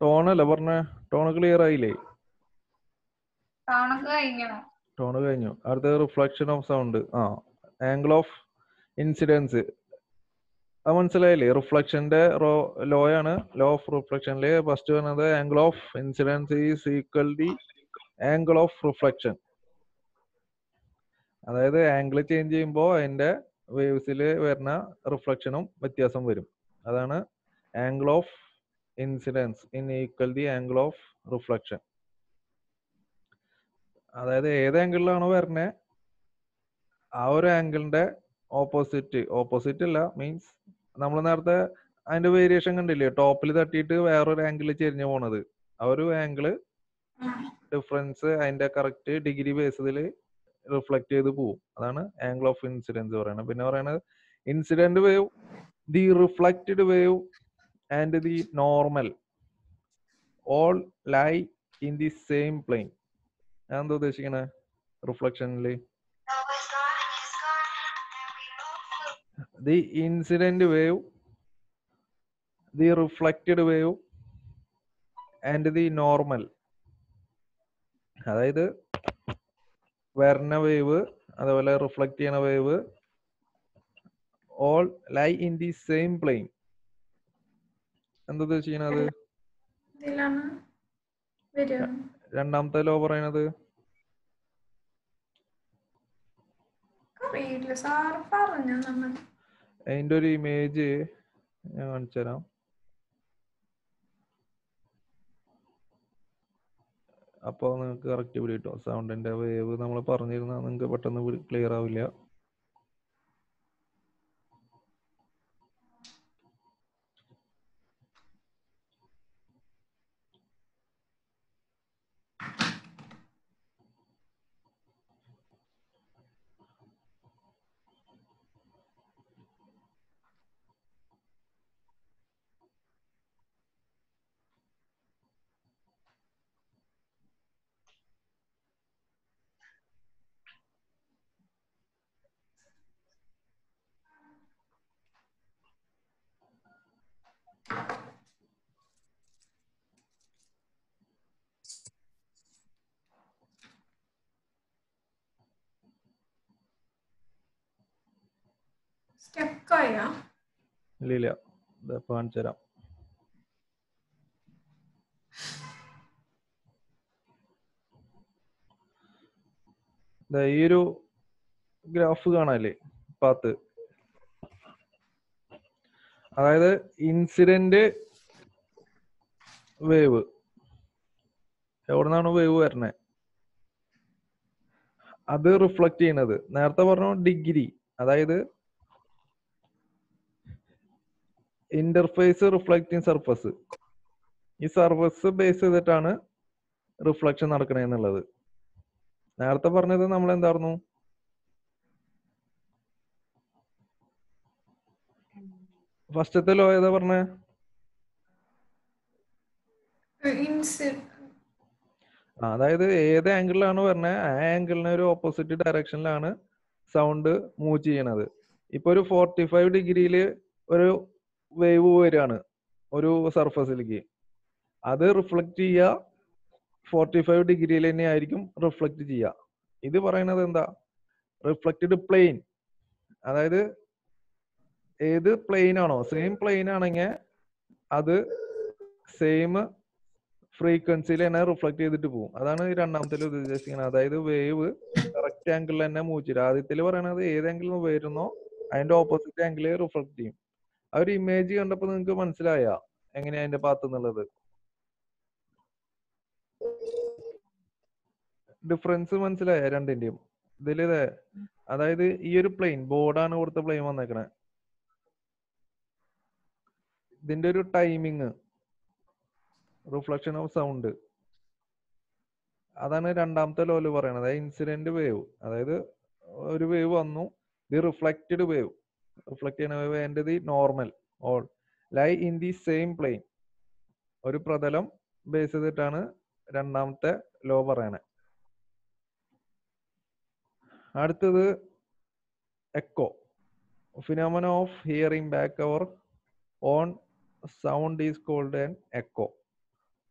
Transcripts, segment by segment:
ടോണല്ല പറഞ്ഞ tone clear ആയില്ലേ ടോണൊക്കെ കഴിഞ്ഞോ ടോൺ കഴിഞ്ഞു അടുത്ത റിഫ്ലക്ഷൻ ഓഫ് സൗണ്ട് ആ ആംഗിൾ ഓഫ് ഇൻസിഡൻസ് അത് മനസ്സിലായില്ലേ റിഫ്ലക്ഷന്റെ ലോ ആണ് ലോ ഓഫ് റിഫ്ലക്ഷനില് ഫസ്റ്റ് പറഞ്ഞത് angle of incidence is equal the angle of reflection അതായത് ആംഗിൾ ചേഞ്ച് ചെയ്യുമ്പോൾ അതിന്റെ വേവ്സിൽ വരുന്ന റിഫ്ലക്ഷനും വ്യത്യാസം വരും അതാണ് angle of incidence in equal the angle of reflection അതായത് ഏത് ആംഗിളിലാണോ വരുന്നത് ആ ഒരു ആംഗിളിന്റെ ഓപ്പോസിറ്റ് ഓപ്പോസിറ്റ് അല്ല മീൻസ് നമ്മൾ നേരത്തെ അതിന്റെ വേരിയേഷൻ കണ്ടില്ലേ ടോപ്പിൽ തട്ടിയിട്ട് വേറൊരു ആംഗിളിൽ ചെരിഞ്ഞു പോണത് ആ ഒരു ആംഗിള് ഡിഫറൻസ് അതിന്റെ കറക്റ്റ് ഡിഗ്രി ബേസിൽ റിഫ്ലക്ട് ചെയ്ത് പോവും അതാണ് ആംഗിൾ ഓഫ് ഇൻസിഡൻസ് പറയുന്നത് പിന്നെ പറയുന്നത് incident wave the reflected wave and the normal all lie in the same plane ഞാൻ എന്താ ഉദ്ദേശിക്കണേ റിഫ്ലക്ഷനിൽ the incident wave the reflected wave and the normal അതായത് വരുന്ന വേവ് അതുപോലെ റിഫ്ലക്ട് ചെയ്യണ wave all lie in the same plane എന്താ ഉദ്ദേശിക്കണത് ഇതിലാണ് വരിക രണ്ടാമത്തെ ലോ പറയണത് അറിയില്ല സാർ പറഞ്ഞു നമ്മൾ അതിന്റെ ഒരു ഇമേജ് ഞാൻ കാണിച്ചു തരാം അപ്പോൾ നിങ്ങൾക്ക് കറക്റ്റ് പിടി കിട്ടും സൗണ്ടിന്റെ വേവ് നമ്മൾ പറഞ്ഞിരുന്ന നിങ്ങൾക്ക് പെട്ടെന്ന് ക്ലിയർ ആവില്ല സ്റ്റെക്കായോ ഇല്ല ഇല്ല ഇതപ്പോ കാണിച്ചു തരാം ദാ ഈ ഒരു ഗ്രാഫ് കാണാല്ലേ പാത്ത് അതായത് ഇൻസിഡന്റ് വേവ് എവിടുന്നാണ് വേവ് വരണേ അത് റിഫ്ലക്ട് ചെയ്യണത് നേരത്തെ പറഞ്ഞു ഡിഗ്രി അതായത് ഇന്റർഫേസ് റിഫ്ലക്റ്റിംഗ് സർഫസ് ഈ സർഫസ് ബേസ് ചെയ്തിട്ടാണ് റിഫ്ലക്ഷൻ നടക്കണേന്നുള്ളത് നേരത്തെ പറഞ്ഞത് നമ്മൾ എന്തായിരുന്നു ഫസ്റ്റത്തെ ലോ ഏതാ പറഞ്ഞേ ഇൻസി ആ, അതായത് ഏത് ആംഗിളിലാണ് പറഞ്ഞത് ആ ആംഗിളിന് ഒരു ഓപ്പോസിറ്റ് ഡയറക്ഷനിലാണ് സൗണ്ട് മൂവ് ചെയ്യണത് ഇപ്പൊ ഒരു ഫോർട്ടി ഫൈവ് ഡിഗ്രിയിൽ ഒരു വേവ് വരികയാണ് ഒരു സർഫസിലേക്ക് അത് റിഫ്ലക്ട് ചെയ്യുക ഫോർട്ടി ഫൈവ് ഡിഗ്രിയിൽ തന്നെ ആയിരിക്കും റിഫ്ലക്ട് ചെയ്യുക ഇത് പറയുന്നത് എന്താ റിഫ്ലക്റ്റഡ് പ്ലെയിൻ അതായത് ഏത് പ്ലെയിൻ ആണോ സെയിം പ്ലെയിൻ ആണെങ്കിൽ അത് സെയിം ഫ്രീക്വൻസിയിൽ തന്നെ റിഫ്ലക്ട് ചെയ്തിട്ട് പോകും അതാണ് ഈ രണ്ടാമത്തിൽ ഉദ്ദേശിക്കുന്നത് അതായത് വേവ് കറക്റ്റ് ആംഗിളിൽ തന്നെ മൂവ് ചെയ്യും ആദ്യത്തിൽ പറയണത് ഏത് ആംഗിളിൽ നിന്ന് വരുന്നോ അതിന്റെ ഓപ്പോസിറ്റ് ആംഗിളിൽ റിഫ്ലക്ട് ചെയ്യും ആ ഒരു ഇമേജ് കണ്ടപ്പോൾ നിങ്ങൾക്ക് മനസ്സിലായ എങ്ങനെയാ അതിന്റെ പാത്ത് എന്നുള്ളത് ഡിഫറൻസ് മനസ്സിലായ രണ്ടിന്റെയും ഇതില് ദേ അതായത് ഈ ഒരു പ്ലെയിൻ ബോർഡാണ് കൊടുത്ത പ്ലെയിൻ വന്നേക്കണേ ഇതിന്റെ ഒരു ടൈമിങ് റിഫ്ലക്ഷൻ ഓഫ് സൗണ്ട് അതാണ് രണ്ടാമത്തെ ലോല് പറയണത് ഇൻസിഡന്റ് വേവ് അതായത് ഒരു വേവ് വന്നു ദി റിഫ്ലക്റ്റഡ് വേവ് റിഫ്ലക്ട് ചെയ്യുന്ന wave and the normal all lie in the same plane ഒരു പ്രതലം ബേസ് ചെയ്തിട്ടാണ് രണ്ടാമത്തെ ലോ പറയണേ അടുത്തത് echo phenomena of hearing back our own sound is called an echo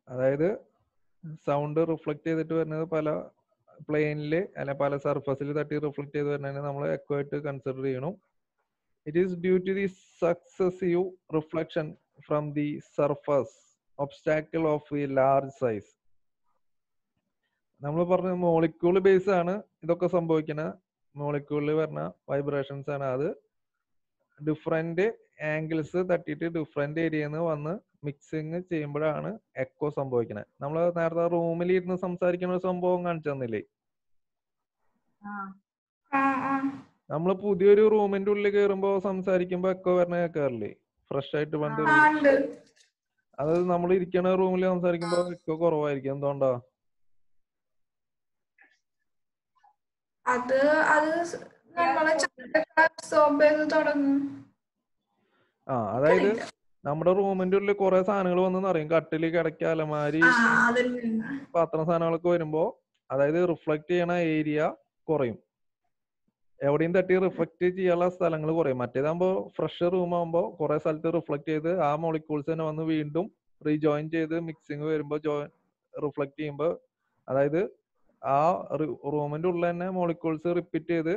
അതായത് സൗണ്ട് റിഫ്ലക്ട് ചെയ്തിട്ട് വരുന്നത് പല പ്ലെയിനിൽ അല്ലെ പല സർഫസിൽ തട്ടി റിഫ്ലക്ട് ചെയ്ത് വരുന്നതിനെ നമ്മൾ എക്കോ ആയിട്ട് കൺസിഡർ ചെയ്യണം it is due to the successive reflection from the surface obstacle of a large size നമ്മൾ പറഞ്ഞ മോളിക്യൂൾ ബേസ് ആണ് ഇതൊക്കെ സംഭവിക്കുന്ന മോളിക്യൂളിൽ വരുന്ന വൈബ്രേഷൻസ് ആണ് അത് ഡിഫറെന്റ് ആംഗിൾസ് തട്ടിയിട്ട് ഡിഫറെന്റ് ഏരിയയിൽ നിന്ന് വന്ന് മിക്സിങ് ചെയ്യുമ്പോഴാണ് എക്കോ സംഭവിക്കുന്നത് നമ്മൾ നേരത്തെ റൂമിൽ ഇരുന്ന് സംസാരിക്കുന്ന ഒരു സംഭവം കാണിച്ചു തന്നില്ലേ ആ ആ നമ്മൾ പുതിയൊരു റൂമിന്റെ ഉള്ളിൽ കയറുമ്പോൾ സംസാരിക്കുമ്പോൾ എക്കോ വരണ കേൾക്കാറില്ലേ ഫ്രഷ് ആയിട്ട് പണ്ട് ആ ഉണ്ട് അത് നമ്മൾ ഇരിക്കണ റൂമിൽ സംസാരിക്കുമ്പോൾ എക്കോ കുറവായിരിക്കും എന്തുകൊണ്ടാ അത് അത് നമ്മളെ ചാനലൊക്കെ അബ്സോർബ് ചെയ്ത് തുടങ്ങും ആ അതായത് എനിക്കറിയില്ല. നമ്മുടെ റൂമിന്റെ ഉള്ളിൽ കുറെ സാധനങ്ങൾ വന്ന് നിറയും കട്ടില് കിടക്ക അലമാരി ആ അതിൽ പാത്രം സാധനങ്ങളൊക്കെ വരുമ്പോ അതായത് റിഫ്ലക്ട് ചെയ്യണ ഏരിയ കുറയും എവിടെയും തട്ടി റിഫ്ലക്ട് ചെയ്യാനുള്ള സ്ഥലങ്ങൾ കുറയും മറ്റേതാകുമ്പോ ഫ്രഷ് റൂം ആകുമ്പോൾ കുറെ സ്ഥലത്ത് റിഫ്ലക്ട് ചെയ്ത് ആ മോളിക്യൂൾസ് തന്നെ വന്ന് വീണ്ടും റീജോയിൻ ചെയ്ത് മിക്സിങ് വരുമ്പോൾ ജോയിൻ റിഫ്ലക്ട് ചെയ്യുമ്പോൾ അതായത് ആ റൂമിന്റെ ഉള്ളിൽ തന്നെ മോളിക്യൂൾസ് റിപ്പീറ്റ് ചെയ്ത്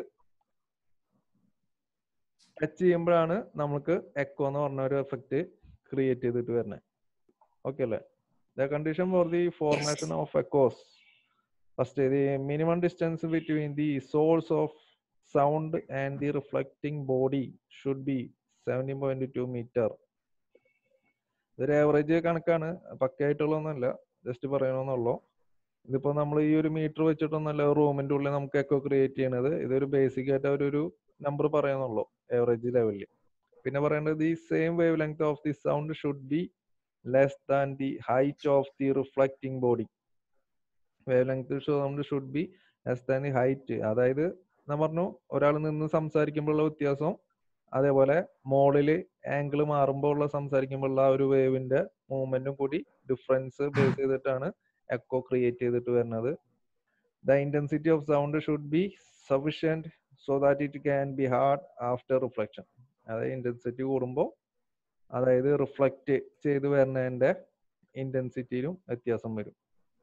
ടച്ച് ചെയ്യുമ്പോഴാണ് നമുക്ക് എക്കോ എന്ന് പറഞ്ഞ ഒരു എഫക്റ്റ് ക്രിയേറ്റ് ചെയ്തിട്ട് വരുന്നത് ഓക്കെ അല്ലേ the condition for the formation of echoes first the minimum distance between the source of sound and the reflecting body should be seventeen point two metre ഇതൊരു average കണക്കാണ് പക്കയായിട്ടുള്ളതൊന്നുമല്ല just പറയണമെന്നുള്ളൂ ഇതിപ്പോ നമ്മൾ ഈ ഒരു മീറ്റർ വെച്ചിട്ടൊന്നല്ല റൂമിന്റെ ഉള്ളിൽ നമുക്ക് എക്കോ ക്രിയേറ്റ് ചെയ്യണത് ഇതൊരു ബേസിക് ആയിട്ട് അവരൊരു നമ്പർ പറയുന്നുള്ളൂ ആവറേജ് ലെവലിൽ പിന്നെ പറയേണ്ടത് the same wavelength of the sound should be less than the height of the reflecting body wavelength sound should be less than the height അതായത് ഞാൻ പറഞ്ഞു ഒരാൾ നിന്ന് സംസാരിക്കുമ്പോഴുള്ള വ്യത്യാസം അതേപോലെ മോളില് ആംഗിൾ മാറുമ്പോൾ ഉള്ള സംസാരിക്കുമ്പോഴുള്ള ആ ഒരു വേവിന്റെ മൂവ്മെന്റും കൂടി ഡിഫറൻസ് ബേസ് ചെയ്തിട്ടാണ് എക്കോ ക്രിയേറ്റ് ചെയ്തിട്ട് വരുന്നത് the intensity of sound should be sufficient so that it can be heard after reflection അതായത് ഇന്റൻസിറ്റി കൂടുമ്പോൾ അതായത് റിഫ്ലക്റ്റ് ചെയ്ത് വരുന്നതിന്റെ ഇന്റൻസിറ്റിയിലും വ്യത്യാസം വരും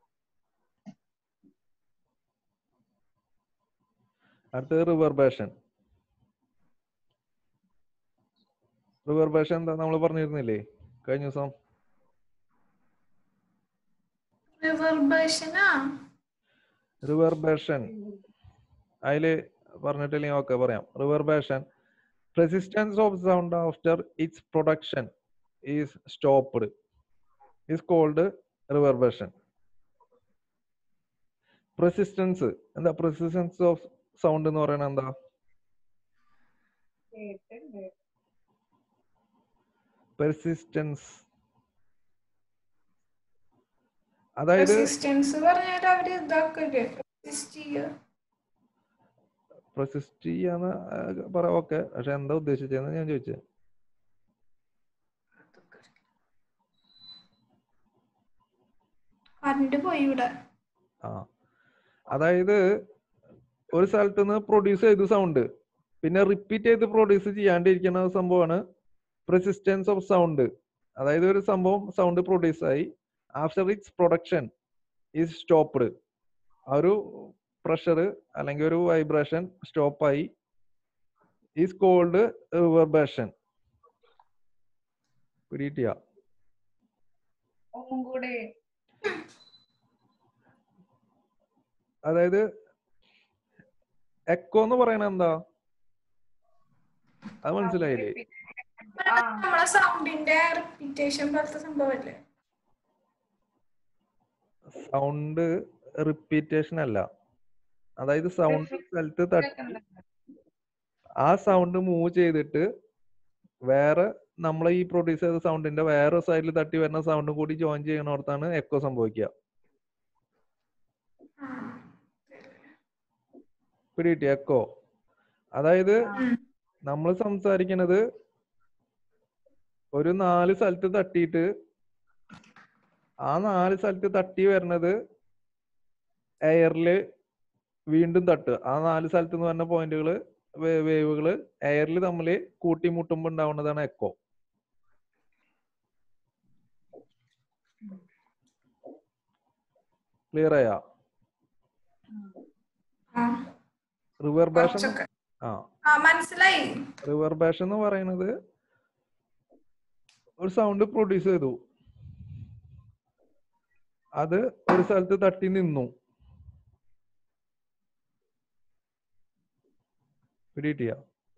അടുത്തത് റിവർബേഷൻ റിവർബേഷൻ എന്താ നമ്മൾ പറഞ്ഞിരുന്നില്ലേ കഴിഞ്ഞ ദിവസം റിവർബേഷനാ റിവർബേഷൻ അതില് പറഞ്ഞിട്ടില്ലെങ്കിൽ ഓക്കെ പറയാം reverberation resistance of sound after its production is stopped is called reverberation resistance എന്താ റെസിസ്റ്റൻസ് ഓഫ് സൗണ്ട് എന്ന് പറയുന്നത് എന്താ പെർസിസ്റ്റൻസ് അതായത് റെസിസ്റ്റൻസ് പറഞ്ഞാൽ അവര് ഇതാക്കില്ലേ റെസിസ്റ്റ് ചെയ്യുക പ്രൊസിസ്റ്റ് ചെയ്യാന്ന് പറയാം ഓക്കെ പക്ഷെ എന്താ ഉദ്ദേശിച്ചതെന്ന് ഞാൻ ചോദിച്ചത് കറണ്ട് പോയി ഇവിടെ ആ അതായത് ഒരു സ്ഥലത്ത് നിന്ന് പ്രൊഡ്യൂസ് ചെയ്ത സൗണ്ട് പിന്നെ റിപ്പീറ്റ് ചെയ്ത് പ്രൊഡ്യൂസ് ചെയ്യാണ്ടിരിക്കുന്ന സംഭവമാണ് റെസിസ്റ്റൻസ് ഓഫ് സൗണ്ട് അതായത് ഒരു സംഭവം സൗണ്ട് പ്രൊഡ്യൂസ് ആയി after its production is stopped ആ ഒരു പ്രഷർ അല്ലെങ്കിൽ ഒരു വൈബ്രേഷൻ സ്റ്റോപ്പായി ഈസ് കോൾഡ് റിവർബേഷൻ പിടികിട്ടിയ ഒന്നും കൂടെ അതായത് എക്കോ എന്ന് പറയണത് എന്താ അത് മനസ്സിലായില്ലേ ആ നമ്മളെ സൗണ്ടിന്റെ റിപ്പീറ്റേഷൻ പോലത്തെ സംഭവല്ലേ സൗണ്ട് റിപ്പീറ്റേഷൻ അല്ല അതായത് സൗണ്ട് സ്ഥലത്ത് തട്ടി ആ സൗണ്ട് മൂവ് ചെയ്തിട്ട് വേറെ നമ്മൾ ഈ പ്രൊഡ്യൂസ് ചെയ്ത സൗണ്ടിന്റെ വേറെ സൈഡിൽ തട്ടി വരുന്ന സൗണ്ടും കൂടി ജോയിൻ ചെയ്യണോടത്താണ് എക്കോ സംഭവിക്കുക ആ. പിടികിട്ടി എക്കോ അതായത് ഉം. നമ്മൾ സംസാരിക്കണത് ഒരു നാല് സ്ഥലത്ത് തട്ടിയിട്ട് ആ നാല് സ്ഥലത്ത് തട്ടി വരണത് എയറില് വീണ്ടും തട്ടുക ആ നാല് സ്ഥലത്ത് നിന്ന് വരുന്ന പോയിന്റുകള് വേവുകള് എയറിൽ തമ്മിൽ കൂട്ടിമുട്ടുമ്പോൾ ഉണ്ടാവുന്നതാണ് എക്കോ ക്ലിയർ ആയാ ആ റിവർബേഷൻ കുറച്ചൊക്കെ ആ ആ മനസ്സിലായി റിവർബേഷൻ എന്ന് പറയുന്നത് ഒരു സൗണ്ട് പ്രൊഡ്യൂസ് ചെയ്തു അത് ഒരു സ്ഥലത്ത് തട്ടി നിന്നു പിടികിട്ടിയ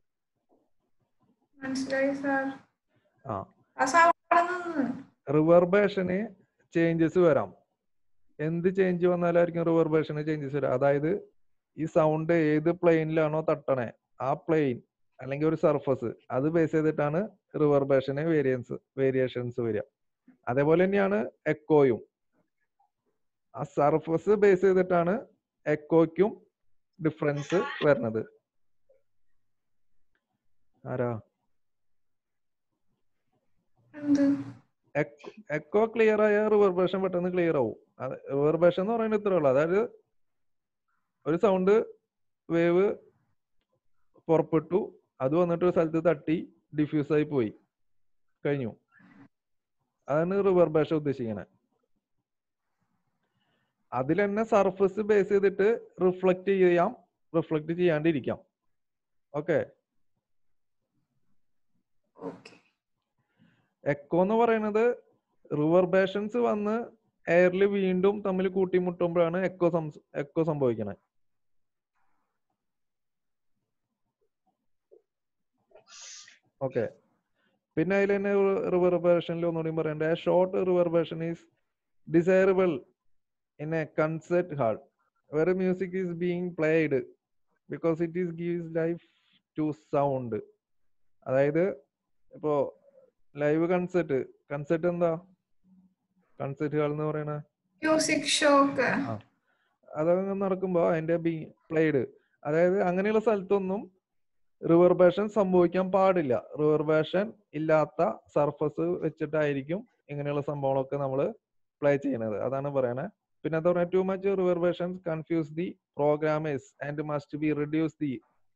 മനസ്സിലായി സാർ ആ ആ സൗണ്ട് നിന്ന് റിവർബേഷന് ചേഞ്ചസ് വരാം എന്ത് ചേഞ്ച് വന്നാലായിരിക്കും റിവർബേഷന് ചേഞ്ചസ് വരാം അതായത് ഈ സൗണ്ട് ഏത് പ്ലെയിനിലാണോ തട്ടണേ ആ പ്ലെയിൻ അല്ലെങ്കിൽ ഒരു സർഫസ് അത് ബേസ് ചെയ്തിട്ടാണ് റിവർബേഷന് വേരിയൻസ് വേരിയേഷൻസ് വരിക അതേപോലെ തന്നെയാണ് എക്കോയും ആ സർഫസ് ബേസ് ചെയ്തിട്ടാണ് എക്കോയ്ക്കും ഡിഫറൻസ് വരുന്നത് ആരാ എന്ത് എക്കോ ക്ലിയർ ആയ റിവർബേഷൻ പെട്ടെന്ന് ക്ലിയർ ആവും റിവർബേഷൻ എന്ന് പറയുന്നത് ഇത്രേ ഉള്ളൂ അതായത് ഒരു സൗണ്ട് വേവ് പുറപ്പെട്ടു അത് വന്നിട്ട് ഒരു സ്ഥലത്ത് തട്ടി ഡിഫ്യൂസ് ആയി പോയി കഴിഞ്ഞു അതാണ് റിവർബേഷൻ ഉദ്ദേശിക്കുന്നത് അതിൽ തന്നെ സർഫസ് ബേസ് ചെയ്തിട്ട് റിഫ്ലക്ട് ചെയ്യാം റിഫ്ലക്ട് ചെയ്യാണ്ടിരിക്കാം ഓക്കെ ഓക്കെ എക്കോ എന്ന് പറയുന്നത് റിവർബേഷൻസ് വന്ന് എയറിൽ വീണ്ടും തമ്മിൽ കൂട്ടിമുട്ടുമ്പോഴാണ് എക്കോ എക്കോ സംഭവിക്കുന്നത് ഓക്കെ പിന്നെ അതിൽ തന്നെ റിവർബേഷനിൽ ഒന്നുകൂടി പറയണ്ടേ short reverberation is desirable in a concert hall where music is being played because it is gives life to sound അതായത് ഇപ്പോ ലൈവ് കൺസേർട്ട് കൺസേർട്ട് എന്താ കൺസേർട്ട് ഹാൾ എന്ന് പറയണ മ്യൂസിക് ഷോക്ക് അതങ്ങനെ നടക്കുമ്പോ അതിന്റെ ബി പ്ലേഡ് അതായത് അങ്ങനെയുള്ള സ്ഥലത്തൊന്നും റിവർബേഷൻ സംഭവിക്കാൻ പാടില്ല റിവർബേഷൻ ഇല്ലാത്ത സർഫസ് വെച്ചിട്ടായിരിക്കും ഇങ്ങനെയുള്ള സംഭവങ്ങളൊക്കെ നമ്മൾ പ്ലേ ചെയ്യുന്നത് അതാണ് പറയണത് പിന്നെ എന്താ പറയുക too much reverberations confuse the programmers and must be reduce the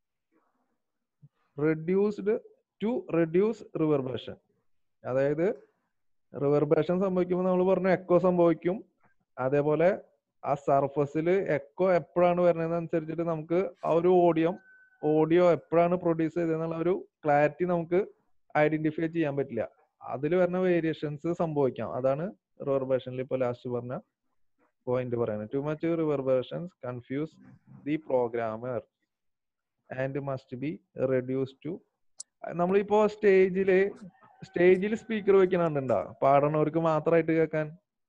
reduced to reduce reverberation അതായത് റിവർബേഷൻ സംഭവിക്കുമ്പോൾ നമ്മൾ പറഞ്ഞു എക്കോ സംഭവിക്കും അതേപോലെ ആ സർഫസിൽ എക്കോ എപ്പോഴാണ് വരുന്നത് അനുസരിച്ചിട്ട് നമുക്ക് ആ ഒരു ഓഡിയോ ഓഡിയോ എപ്പോഴാണ് പ്രൊഡ്യൂസ് ചെയ്തതെന്നുള്ള ഒരു ക്ലാരിറ്റി നമുക്ക് ഐഡന്റിഫൈ ചെയ്യാൻ പറ്റില്ല അതിൽ വരുന്ന വേരിയേഷൻസ് സംഭവിക്കാം അതാണ് റിവർബേഷനിൽ ഇപ്പോൾ ലാസ്റ്റ് പറഞ്ഞ പോയിന്റ് പറയുന്നത് too much reverberations confuse the programmer and must be reduce to നമ്മളിപ്പോ സ്റ്റേജില് സ്റ്റേജിൽ സ്പീക്കർ വെക്കണുണ്ടാ പാടണവർക്ക് മാത്രമായിട്ട് കേൾക്കാൻ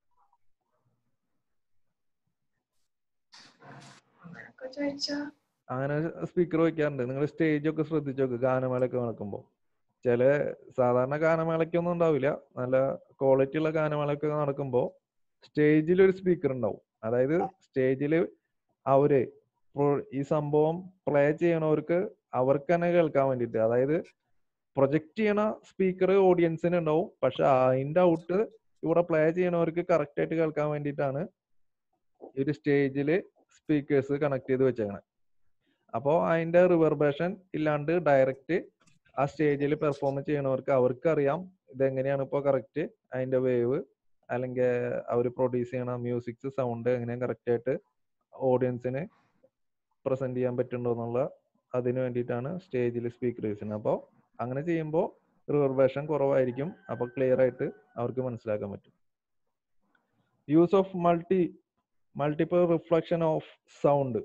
അങ്ങനൊക്കെ ചോദിച്ചാ അങ്ങനെ സ്പീക്കർ വെക്കാറുണ്ട് നിങ്ങൾ സ്റ്റേജ് ഒക്കെ ശ്രദ്ധിച്ചു നോക്ക് ഗാനമേളയൊക്കെ നടക്കുമ്പോൾ ചില സാധാരണ ഗാനമേളയ്ക്കൊന്നും ഉണ്ടാവില്ല നല്ല ക്വാളിറ്റി ഉള്ള ഗാനമേളയൊക്കെ നടക്കുമ്പോൾ സ്റ്റേജിൽ ഒരു സ്പീക്കർ ഉണ്ടാവും അതായത് സ്റ്റേജിൽ അവര് പ്രൊ- ഈ സംഭവം പ്ലേ ചെയ്യണവർക്ക് അവർക്ക് തന്നെ കേൾക്കാൻ വേണ്ടിയിട്ട് അതായത് പ്രൊജക്ട് ചെയ്യണ സ്പീക്കർ ഓഡിയൻസിന് ഉണ്ടാവും പക്ഷെ അതിന്റെ ഔട്ട് ഇവിടെ പ്ലേ ചെയ്യണവർക്ക് കറക്റ്റ് ആയിട്ട് കേൾക്കാൻ വേണ്ടിയിട്ടാണ് ഈ ഒരു സ്റ്റേജിൽ സ്പീക്കേഴ്സ് കണക്ട് ചെയ്ത് വെച്ചേക്കണേ അപ്പോൾ അതിന്റെ റിവർബേഷൻ ഇല്ലാണ്ട് ഡയറക്റ്റ് ആ സ്റ്റേജിൽ പെർഫോം ചെയ്യണവർക്ക് അവർക്ക് അറിയാം ഇതെങ്ങനെയാണ് ഇപ്പോൾ കറക്റ്റ് അതിന്റെ വേവ് അല്ലെങ്കിൽ അവർ പ്രൊഡ്യൂസ് ചെയ്യണ മ്യൂസിക്സ് സൗണ്ട് എങ്ങനെയാണ് കറക്റ്റ് ആയിട്ട് ഓഡിയൻസിന് പ്രസന്റ് ചെയ്യാൻ പറ്റുന്നുണ്ടോ എന്നുള്ള അതിന് വേണ്ടിയിട്ടാണ് സ്റ്റേജിൽ സ്പീക്കർ യൂസ് ചെയ്യുന്നത് അപ്പോൾ അങ്ങനെ ചെയ്യുമ്പോൾ റിവർബേഷൻ കുറവായിരിക്കും അപ്പോൾ ക്ലിയർ ആയിട്ട് അവർക്ക് മനസ്സിലാക്കാൻ പറ്റും use of multi multiple reflection of sound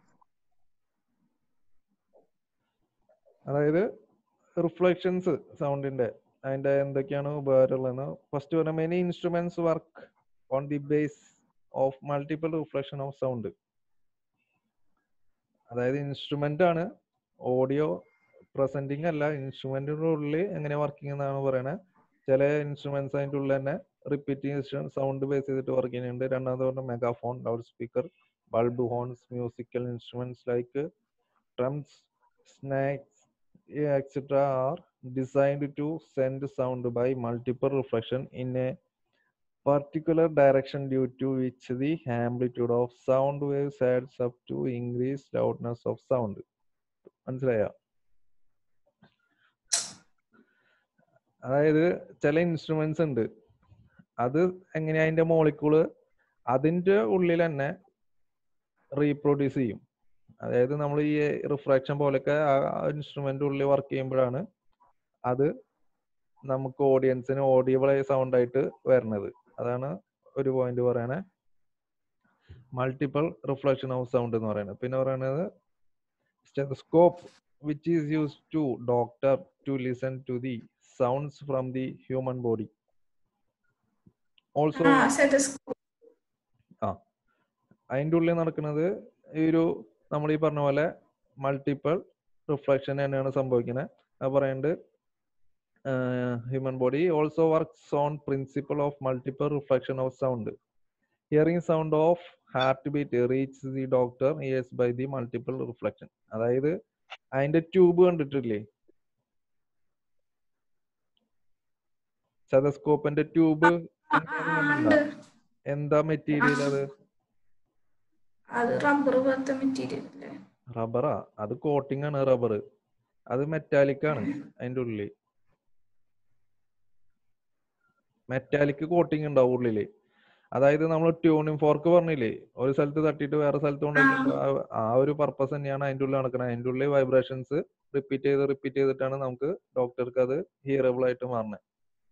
അതായത് റിഫ്ലക്ഷൻസ് സൗണ്ടിന്റെ അതിന്റെ എന്തൊക്കെയാണ് ഉപകാരമുള്ളതെന്ന് ഫസ്റ്റ് പറഞ്ഞ many instruments work on the base of multiple reflection of sound അതായത് ഇൻസ്ട്രുമെന്റ് ആണ് ഓഡിയോ പ്രസന്റിങ് അല്ല ഇൻസ്ട്രുമെന്റിന്റെ ഉള്ളിൽ എങ്ങനെ വർക്കിംഗ് എന്നാണ് പറയണത് ചില ഇൻസ്ട്രുമെന്റ്സ് അതിന്റെ ഉള്ളിൽ തന്നെ റിപ്പീറ്റിംഗ് സൗണ്ട് ബേസ് ചെയ്തിട്ട് വർക്ക് ചെയ്യുന്നുണ്ട് രണ്ടാമത് പറഞ്ഞ megaphone loudspeaker bulb horns musical instruments like drums, snacks, etc. are designed to send sound by multiple reflection in a particular direction due to which the amplitude of sound waves adds up to increase loudness of sound. മനസ്സിലായോ അതായത് ചില instruments ഉണ്ട് അത് എങ്ങനെയാ അതിന്റെ മോളിക്കൂള് അതിന്റെ ഉള്ളിൽ തന്നെ റീപ്രൊഡ്യൂസ് ചെയ്യും അതായത് നമ്മൾ ഈ റിഫ്രാക്ഷൻ പോലൊക്കെ ആ ഇൻസ്ട്രുമെന്റ് ഉള്ളിൽ വർക്ക് ചെയ്യുമ്പോഴാണ് അത് നമുക്ക് ഓഡിയൻസിന് ഓഡിയബിൾ ആയ സൗണ്ട് ആയിട്ട് വരുന്നത് അതാണ് ഒരു പോയിന്റ് പറയണേ മൾട്ടിപ്പിൾ റിഫ്ലക്ഷൻ ഓഫ് സൗണ്ട് എന്ന് പറയുന്നത് പിന്നെ പറയുന്നത് stethoscope which is use to doctor to listen to the sounds from the human body also ആ സ്റ്റെതസ്കോപ്പ് ആ അതിൻ്റെ ഉള്ളിൽ നടക്കുന്നത് ഈ ഒരു നമ്മൾ ഈ പറഞ്ഞ പോലെ മൾട്ടിപ്പിൾ റിഫ്ലക്ഷൻ തന്നെയാണ് സംഭവിക്കുന്നത് അത് പറയുന്നത് human body also works on principle of multiple reflection of sound hearing sound of heartbeat reach the doctor ears by the multiple reflection അതായത് അതിന്റെ ട്യൂബ് കണ്ടിട്ടില്ലേ സ്റ്റെതസ്കോപ്പിന്റെ ട്യൂബ് ആ, ആ, ആ, ഉണ്ട് എന്താ മെറ്റീരിയൽ അത് അത് റബ്ബർ പോലത്തെ മെറ്റീരിയൽ അല്ലേ റബ്ബറാ അത് കോട്ടിംഗ് ആണ് റബ്ബർ അത് മെറ്റാലിക് ആണ് അതിന്റെ ഉള്ളിൽ മെറ്റാലിക് കോട്ടിംഗ് ഉണ്ടാവും ഉള്ളില് അതായത് നമ്മൾ ട്യൂണിംഗ് ഫോർക്ക് പറഞ്ഞില്ലേ ഒരു സ്ഥലത്ത് തട്ടിയിട്ട് വേറെ സ്ഥലത്ത് കൊണ്ടുപോയി ആ- ആ ഒരു പർപ്പസ് തന്നെയാണ് അതിന്റെ ഉള്ളിൽ നടക്കുന്നത് അതിന്റെ ഉള്ളിൽ വൈബ്രേഷൻസ് റിപ്പീറ്റ് ചെയ്ത് റിപ്പീറ്റ് ചെയ്തിട്ടാണ് നമുക്ക് ഡോക്ടർക്ക് അത് ഹിയറബിൾ ആയിട്ട് മാറുന്നത്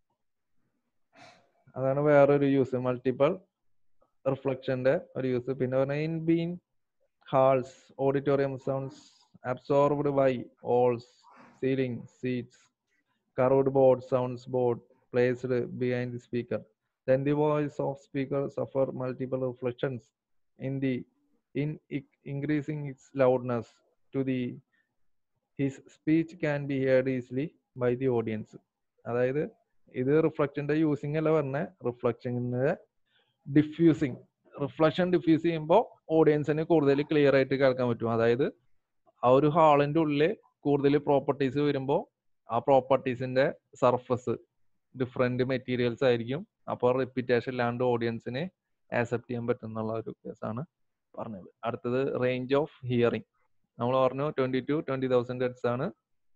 അതാണ് വേറൊരു യൂസ് മൾട്ടിപ്പിൾ റിഫ്ലക്ഷന്റെ ഒരു യൂസ് പിന്നെ പറഞ്ഞാൽ in been halls auditorium sounds absorbed by walls ceiling seats curved board sounds board placed behind the speaker then the voice of speaker suffer multiple reflections in the in i- increasing its loudness to the his speech can be heard easily by the audience അതായത് ഇത് റിഫ്ലക്ഷന്റെ using അല്ല പറഞ്ഞ റിഫ്ലക്ഷന്റെ diffusing reflection diffuse ചെയ്യുമ്പോൾ ഓഡിയൻസിന് കൂടുതൽ clear ആയിട്ട് കേൾക്കാൻ പറ്റും അതായത് ആ ഒരു ഹാളിന്റെ ഉള്ളിൽ കൂടുതൽ പ്രോപ്പർട്ടീസ് വരുമ്പോൾ ആ പ്രോപ്പർട്ടീസിന്റെ സർഫസ് ഡിഫറെന്റ് മെറ്റീരിയൽസ് ആയിരിക്കും അപ്പോൾ റിപ്പീറ്റേഷൻ ഇല്ലാണ്ട് ഓഡിയൻസിന് ആക്സെപ്റ്റ് ചെയ്യാൻ പറ്റുന്നുള്ള ഒരു കേസാണ് പറഞ്ഞത് അടുത്തത് റേഞ്ച് ഓഫ് ഹിയറിംഗ് നമ്മൾ പറഞ്ഞു twenty to twenty thousand hertz ആണ്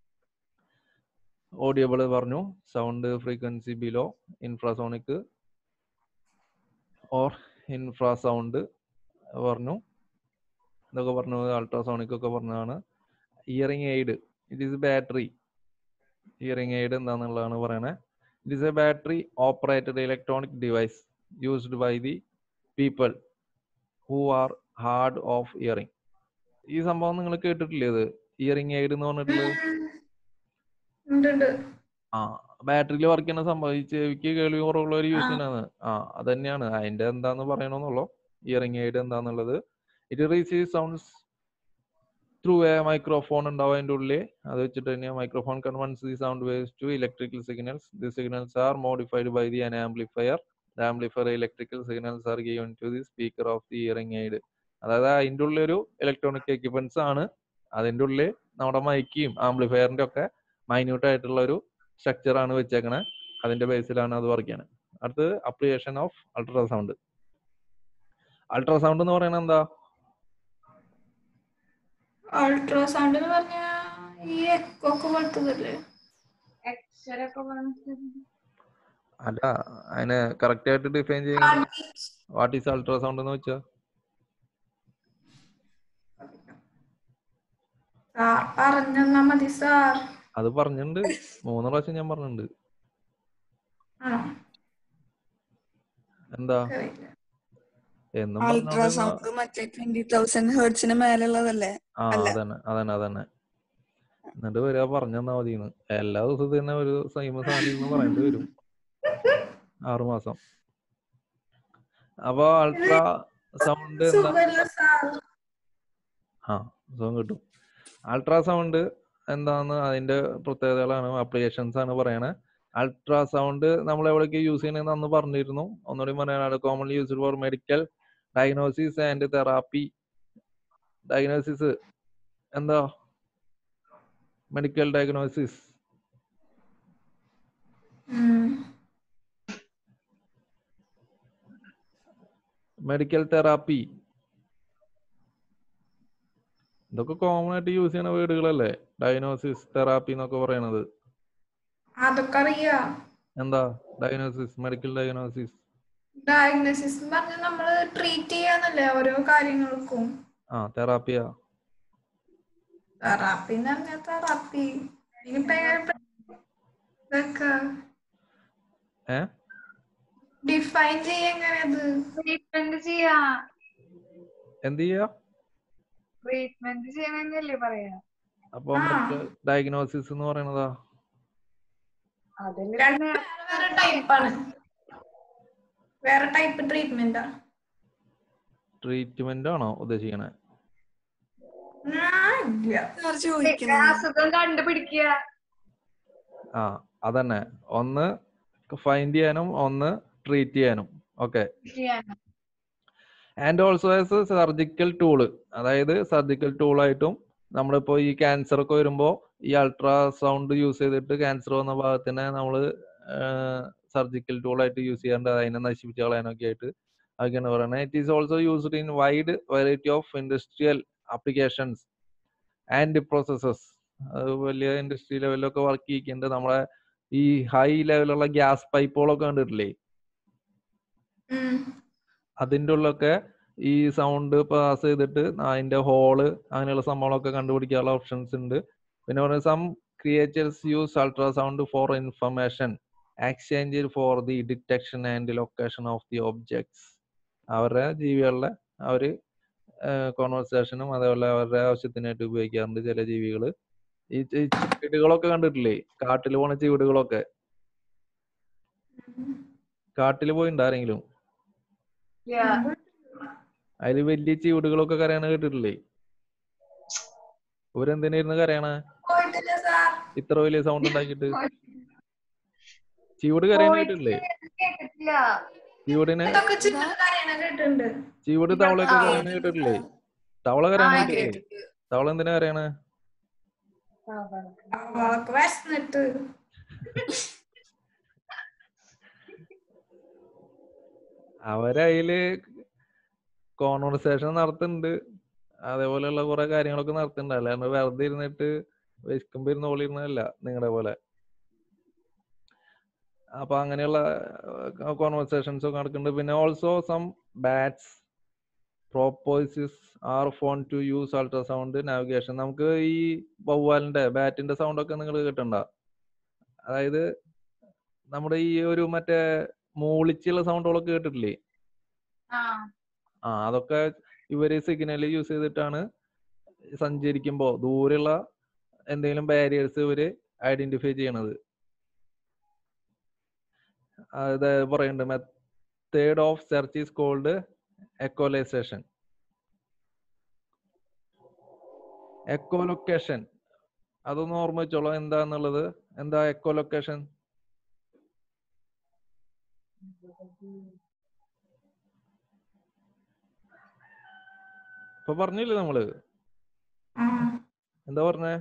ഓഡിയബിൾ പറഞ്ഞു sound frequency below infrasonic or infrasound പറഞ്ഞു ഇതൊക്കെ പറഞ്ഞു അൾട്രാസോണിക് ഒക്കെ പറഞ്ഞതാണ് hearing aid it is battery hearing aid എന്താണെന്നുള്ളതാണ് പറയണേ It is a battery operated electronic device used by the people who are hard of hearing. ഈ സംഭവം നിങ്ങൾ കേട്ടിട്ടില്ലേ ഇത് ഇയറിംഗ് എയ്ഡ് എന്ന് പറഞ്ഞിട്ടുള്ളത് ഉണ്ട് ഉണ്ട് ആ ബാറ്ററിയിൽ വർക്ക് ചെയ്യുന്ന സംഭവം ഈ ചെവിക്ക് കേൾവി കുറവുള്ളവർ യൂസ് ആ. ചെയ്യുന്നതാണ് ആ അത് തന്നെയാണ് അതിന്റെ എന്താന്ന് പറയണമെന്നുള്ളൂ ഇയറിംഗ് എയ്ഡ് എന്താന്നുള്ളത് it receive sounds through a microphone ഉണ്ടാവും അതിന്റെ ഉള്ളിൽ അത് വെച്ചിട്ട് തന്നെയാണ് microphone converts the sound waves to electrical signals the signals are modified by the an amplifier the amplifier electrical signals are given to the speaker of the hearing aid അതായത് അതിന്റെ ഉള്ളിൽ ഒരു ഇലക്ട്രോണിക് എക്യുപ്മെന്റ്സ് ആണ് അതിന്റെ ഉള്ളിൽ നമ്മുടെ മൈക്കിയും ആംപ്ലിഫയറിന്റെ ഒക്കെ മൈന്യൂട്ട് ആയിട്ടുള്ള ഒരു സ്ട്രക്ചർ ആണ് വെച്ചേക്കണേ അതിന്റെ ബേസിലാണ് അത് വർക്ക് ചെയ്യണത് അടുത്തത് അപ്ലിക്കേഷൻ ഓഫ് അൾട്രാസൗണ്ട് അൾട്രാസൗണ്ട് എന്ന് പറയുന്നത് എന്താ അൾട്രാസൗണ്ട് എന്ന് പറഞ്ഞാ ഈ എക്കോ ഒക്കെ പോലത്തതല്ലേ എക്സ്റേ ഒക്കെ പറഞ്ഞിട്ട് അല്ല അതിനെ കറക്റ്റ് ആയിട്ട് ഡിഫൈൻ ചെയ്യുന്നത് വാട്ട് ഈസ് അൾട്രാസൗണ്ട് എന്ന് വെച്ചാ സാർ പറഞ്ഞെന്നാ മതി സാർ അത് പറഞ്ഞിട്ടുണ്ട് മൂന്ന് പ്രാവശ്യം ഞാൻ പറഞ്ഞിട്ടുണ്ട് ആണോ എന്താ അറിയില്ല എന്നും പറഞ്ഞോണ്ടിരുന്ന- അൾട്രാസൗണ്ട് മറ്റേ ട്വന്റി തൗസൻഡ് ഹേർട്സിന് മേലുള്ളതല്ലേ ആ അല്ല. അതന്നെ അതന്നെ അതന്നെ എന്നിട്ട് വരിക പറഞ്ഞെന്നാ മതിന്ന് എല്ലാ ദിവസവും തന്നെ ഒരു സെയിം സാധനം എന്ന് പറയേണ്ടി വരും ആറു മാസം അപ്പൊ അൾട്രാ സൗണ്ട് എന്താ സുഖല്ല സാർ ആ സുഖം കിട്ടും അൾട്രാസൗണ്ട് എന്താന്ന് അതിന്റെ പ്രത്യേകതകളാണ് അപ്ലിക്കേഷൻസ് ആണ് പറയണേ അൾട്രാസൗണ്ട് നമ്മൾ എവിടേക്ക് യൂസ് ചെയ്യണമെന്ന് അന്ന് പറഞ്ഞിരുന്നു ഒന്നുകൂടി പറയാനാണ് commonly used for medical diagnosis and therapy diagnosis എന്താ മെഡിക്കൽ ഡയഗ്നോസിസ് ഉം. മെഡിക്കൽ തെറാപ്പി ഇതൊക്കെ കോമൺ ആയിട്ട് യൂസ് ചെയ്യുന്ന വേർഡുകളല്ലേ ഡയഗ്നോസിസ് തെറാപ്പി എന്നൊക്കെ പറയണത് അതൊക്കെ അറിയാം എന്താ ഡയഗ്നോസിസ് മെഡിക്കൽ ഡയഗ്നോസിസ് ഡയഗ്നോസിസ് പറഞ്ഞ നമ്മള് ട്രീറ്റ് ചെയ്യാന്നല്ലേ ഓരോ കാര്യങ്ങൾക്കും ആ തെറാപ്പിയാ തെറാപ്പി എന്ന് പറഞ്ഞാൽ തെറാപ്പി ഇനിയിപ്പോ എങ്ങനെ ഇതൊക്കെ ഏ ഡിഫൈൻ ചെയ്യാ എങ്ങനെ അത് ട്രീറ്റ്മെന്റ് ചെയ്യാ എന്ത് ചെയ്യാ ട്രീറ്റ്മെന്റ് ചെയ്യണമെന്നല്ലേ പറയാ അപ്പൊ ആ. ഡയഗ്നോസിസ് എന്ന് പറയണതാ അതില് രണ്ട് പിന്നെ വേറെ ടൈപ്പാണ് വേറെ ടൈപ്പ് ട്രീറ്റ്മെന്റാ ട്രീറ്റ്മെന്റ് ആണോ ഉദ്ദേശിക്കണേ ഇല്ല സാർ ചോദിക്കുന്നത് അസുഖം കണ്ടുപിടിക്കുക ആ അതന്നെ ഒന്ന് ഫൈൻഡ് ചെയ്യാനും ഒന്ന് ട്രീറ്റ് ചെയ്യാനും ഓക്കെ ചെയ്യാനാ and also as surgical tool അതായത് സർജിക്കൽ ടൂളായിട്ടും നമ്മളിപ്പോ ഈ ക്യാൻസർ ഒക്കെ വരുമ്പോ ഈ അൾട്രാസൗണ്ട് യൂസ് ചെയ്തിട്ട് ക്യാൻസർ വന്ന ഭാഗത്തിനെ നമ്മൾ സർജിക്കൽ ടൂളായിട്ട് യൂസ് ചെയ്യാണ്ട് അതിനെ നശിപ്പിച്ച് കളയാനൊക്കെ ആയിട്ട് അതൊക്കെയാണ് പറയുന്നത് it is also used in wide variety of industrial applications and processes അത് വലിയ ഇൻഡസ്ട്രി ലെവലിലൊക്കെ വർക്ക് ചെയ്യിക്കുന്നുണ്ട് നമ്മളെ ഈ ഹൈ ലെവലുള്ള ഗ്യാസ് പൈപ്പുകളൊക്കെ കണ്ടിട്ടില്ലേ ഉം. അതിൻ്റെ ഉള്ളൊക്കെ ഈ സൗണ്ട് പാസ് ചെയ്തിട്ട് അതിന്റെ ഹോള് അങ്ങനെയുള്ള സംഭവങ്ങളൊക്കെ കണ്ടുപിടിക്കാനുള്ള ഓപ്ഷൻസ് ഉണ്ട് പിന്നെ പറയുന്നത് some creatures use ultrasound for information exchange for the detection and location of the objects അവരുടെ ജീവികളുടെ അവര് കോൺവെർസേഷനും അതേപോലെ അവരുടെ ആവശ്യത്തിനായിട്ട് ഉപയോഗിക്കാറുണ്ട് ചില ജീവികൾ ഈ ഈ ചീടുകളൊക്കെ കണ്ടിട്ടില്ലേ കാട്ടിൽ പോണ ചീടുകളൊക്കെ കാട്ടിൽ പോയിട്ടുണ്ട് ആരെങ്കിലും Yeah. അതില് വലിയ ചീവുടുകളൊക്കെ കരയണ കേട്ടിട്ടില്ലേ ഇവരെന്തിനായിരുന്നു കരയണ പോയിട്ടില്ല സാർ ഇത്ര വലിയ സൗണ്ട് ഉണ്ടാക്കിയിട്ട് ചീവുട് കരയണ കേട്ടിട്ടില്ലേ കേട്ടിട്ടില്ല ചീവുടിനെ ഇതൊക്കെ ചിന്ന കാര്യങ്ങൾ കേട്ടിട്ടുണ്ട് ചീവുട് തവളയൊക്കെ ആ. കരയണ കേട്ടിട്ടില്ലേ തവള കരയണ ആ, കേട്ടിട്ടില്ലേ തവള എന്തിനാ കരയണ അവൾക്ക് വിശന്നിട്ട് അവരതില് കോൺവെർസേഷൻ നടത്തുന്നുണ്ട് അതേപോലെയുള്ള കുറെ കാര്യങ്ങളൊക്കെ നടത്തുന്നുണ്ട് അല്ലാണ്ട് വെറുതെ ഇരുന്നിട്ട് വിശക്കുമ്പോ ഇരുന്ന് ഓളിരുന്നതല്ല നിങ്ങളുടെ പോലെ അപ്പൊ അങ്ങനെയുള്ള കോൺവെർസേഷൻസ് ഒക്കെ നടക്കുന്നുണ്ട് പിന്നെ also some bats porpoises are found to use ultrasound navigation നമുക്ക് ഈ വവ്വാലിന്റെ ബാറ്റിന്റെ സൗണ്ട് ഒക്കെ നിങ്ങൾ കേട്ടിട്ടുണ്ട അതായത് നമ്മുടെ ഈ ഒരു മറ്റേ മൂളിച്ചുള്ള സൗണ്ടുകളൊക്കെ കേട്ടിട്ടില്ലേ ആ ആ അതൊക്കെ ഇവര് സിഗ്നൽ യൂസ് ചെയ്തിട്ടാണ് സഞ്ചരിക്കുമ്പോ ദൂരെയുള്ള എന്തെങ്കിലും ബാരിയേഴ്സ് ഇവര് ഐഡന്റിഫൈ ചെയ്യണത് അത് പറയുന്നുണ്ട് method of search is called echolization echolocation അതൊന്ന് ഓർമ്മ വെച്ചോളാം എന്താന്നുള്ളത് എന്താ എക്കോലൊക്കേഷൻ ഇപ്പൊ പറഞ്ഞില്ലേ നമ്മള് ആ. എന്താ പറഞ്ഞേ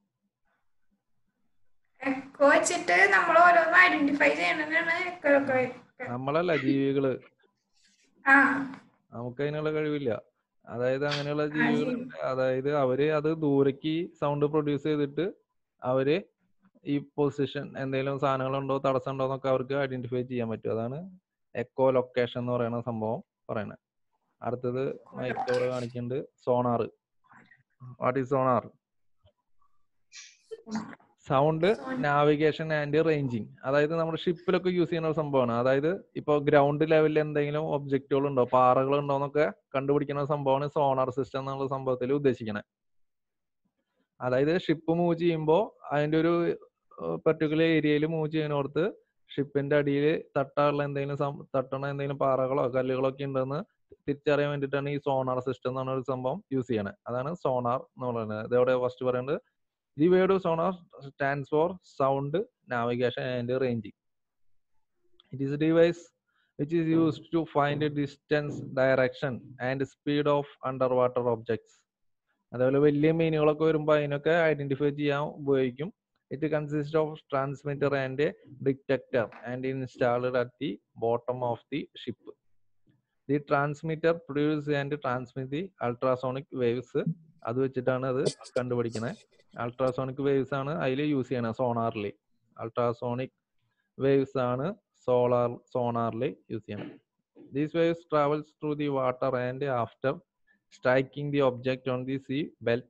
എക്കോ വെച്ചിട്ട് നമ്മൾ ഓരോന്ന് ഐഡന്റിഫൈ ചെയ്യണതാണ് എക്കോ ഒക്കെ നമ്മളല്ല ജീവികള് ആ നമുക്ക് അതിനുള്ള കഴിവില്ല അതായത് അങ്ങനെയുള്ള ജീവികളുണ്ട് അതായത് അവര് അത് ദൂരേക്ക് സൗണ്ട് പ്രൊഡ്യൂസ് ചെയ്തിട്ട് അവര് ഈ പൊസിഷൻ എന്തെങ്കിലും സാധനങ്ങളുണ്ടോ തടസ്സം ഉണ്ടോ എന്നൊക്കെ അവർക്ക് ഐഡന്റിഫൈ ചെയ്യാൻ പറ്റും അതാണ് എക്കോ ലൊക്കേഷൻ എന്ന് പറയുന്ന സംഭവം പറയുന്നത് അടുത്തത് മൈക്കോട് കാണിക്കുന്നുണ്ട് sonar what is sonar sound navigation and ranging അതായത് നമ്മുടെ ഷിപ്പിലൊക്കെ യൂസ് ചെയ്യുന്ന ഒരു സംഭവമാണ് അതായത് ഇപ്പൊ ഗ്രൗണ്ട് ലെവലിൽ എന്തെങ്കിലും ഒബ്ജക്റ്റുകൾ ഉണ്ടോ പാറകൾ ഉണ്ടോ എന്നൊക്കെ കണ്ടുപിടിക്കുന്ന ഒരു സംഭവമാണ് സോണാർ സിസ്റ്റം എന്നുള്ള സംഭവത്തിൽ ഉദ്ദേശിക്കുന്നത് അതായത് ഷിപ്പ് മൂവ് ചെയ്യുമ്പോൾ അതിന്റെ ഒരു പെർട്ടിക്കുലർ ഏരിയയിൽ മൂവ് ചെയ്യുന്നിടത്ത് ഷിപ്പിന്റെ അടിയിൽ തട്ടാനുള്ള എന്തെങ്കിലും സം- തട്ടണ എന്തെങ്കിലും പാറകളോ കല്ലുകളോ ഒക്കെ ഉണ്ടെന്ന് തിരിച്ചറിയാൻ വേണ്ടിയിട്ടാണ് ഈ സോണാർ സിസ്റ്റം എന്ന് പറഞ്ഞ ഒരു സംഭവം യൂസ് ചെയ്യണത് അതാണ് സോണാർ എന്ന് പറയുന്നത് ഇതവിടെ ഫസ്റ്റ് പറയുന്നത് the word sonar stands for sound navigation and ranging it is a device which is used to find a distance direction and speed of underwater objects അതേപോലെ വലിയ മീനുകളൊക്കെ വരുമ്പോൾ അതിനൊക്കെ ഐഡന്റിഫൈ ചെയ്യാൻ ഉപയോഗിക്കും it consist of transmitter and detector and installed at the bottom of the ship the transmitter produce and transmit the ultrasonic waves അത് വെച്ചിട്ടാണ് അത് കണ്ടുപിടിക്കുന്നത് അൾട്രാസോണിക് വേവ്സ് ആണ് അതിൽ യൂസ് ചെയ്യണത് സോണാറിൽ അൾട്രാസോണിക് വേവ്സ് ആണ് സോളാർ സോണാറിൽ യൂസ് ചെയ്യണത് These waves travels through the water and after striking the object on the sea belt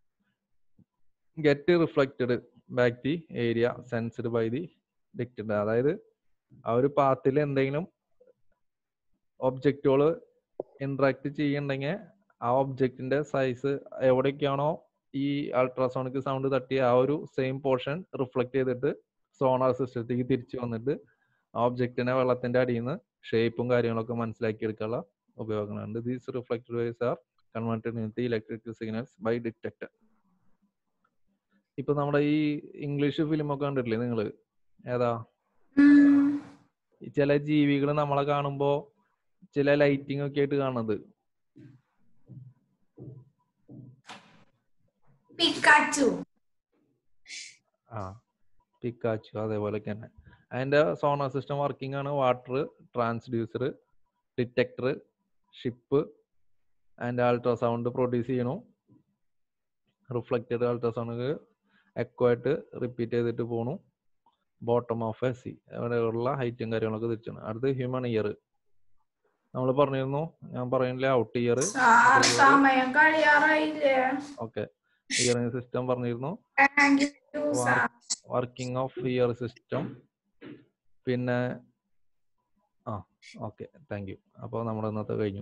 get reflected back the area sensed by the detector. അതായത് ആ ഒരു പാത്തിൽ എന്തെങ്കിലും ഒബ്ജക്റ്റുകൾ ഇന്ററാക്ട് ചെയ്യുന്നുണ്ടെങ്കിൽ ആ ഒബ്ജക്റ്റിന്റെ സൈസ് എവിടേക്കാണോ ഈ അൾട്രാസോണിക് സൗണ്ട് തട്ടിയ ആ ഒരു സെയിം പോർഷൻ റിഫ്ലക്ട് ചെയ്തിട്ട് സോണാർ സിസ്റ്റത്തേക്ക് തിരിച്ചു വന്നിട്ട് ആ ഒബ്ജക്റ്റിനെ വെള്ളത്തിന്റെ അടിയിൽ നിന്ന് ഷേപ്പും കാര്യങ്ങളൊക്കെ മനസ്സിലാക്കി എടുക്കാനുള്ള ഉപയോഗങ്ങളുണ്ട് these reflected waves are converted in electric signals by detector ഇപ്പൊ നമ്മുടെ ഈ ഇംഗ്ലീഷ് ഫിലിം ഒക്കെ കണ്ടിട്ടില്ലേ നിങ്ങള് ഏതാ ഉം. ഈ ചില ജീവികൾ നമ്മളെ കാണുമ്പോ ചില ലൈറ്റിംഗ് ഒക്കെ ആയിട്ട് കാണുന്നത് പിക്കാച്ചു ആ പിക്കാച്ചു അതേപോലെ തന്നെ അതിന്റെ സോണാർ സിസ്റ്റം വർക്കിംഗ് ആണ് water transducer detector ship and ultrasound produce ചെയ്യണു റിഫ്ലക്റ്റഡ് അൾട്രാസൗണ്ട് എക്കോ ആയിട്ട് റിപ്പീറ്റ് ചെയ്തിട്ട് പോണു ബോട്ടം ഓഫ് എ സി അവിടെയുള്ള ഹൈറ്റും കാര്യങ്ങളൊക്കെ തിരിച്ചാണ് അടുത്ത് ഹ്യൂമൻ ഇയർ നമ്മൾ പറഞ്ഞിരുന്നു ഞാൻ പറയുന്നില്ല ഔട്ട് ഇയർ സാർ സമയം കഴിയാറായില്ലേ ഓക്കെ ഇയറിംഗ് സിസ്റ്റം പറഞ്ഞിരുന്നു thank you sir working of ear system പിന്നെ ആ ഓക്കെ താങ്ക് യു അപ്പോൾ നമ്മുടെ ഇന്നത്തെ കഴിഞ്ഞു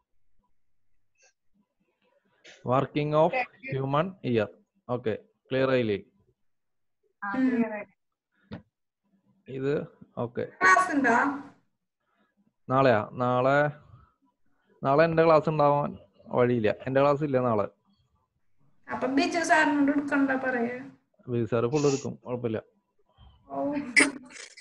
working of human ear okay clear ആയില്ലേ ആ, clear ആയി. ഇത് ഓക്കെ ക്ലാസ് ഉണ്ടോ നാളെയാ നാളെ നാളെ എൻ്റെ ക്ലാസ് ഉണ്ടാവാൻ വഴിയില്ല എൻ്റെ ക്ലാസ് ഇല്ല നാളെ അപ്പൊ ബിജു സാറിനോട് എടുക്കണ്ട പറയാ വി സാറ് ഫുൾ എടുക്കും കുഴപ്പമില്ല ഓ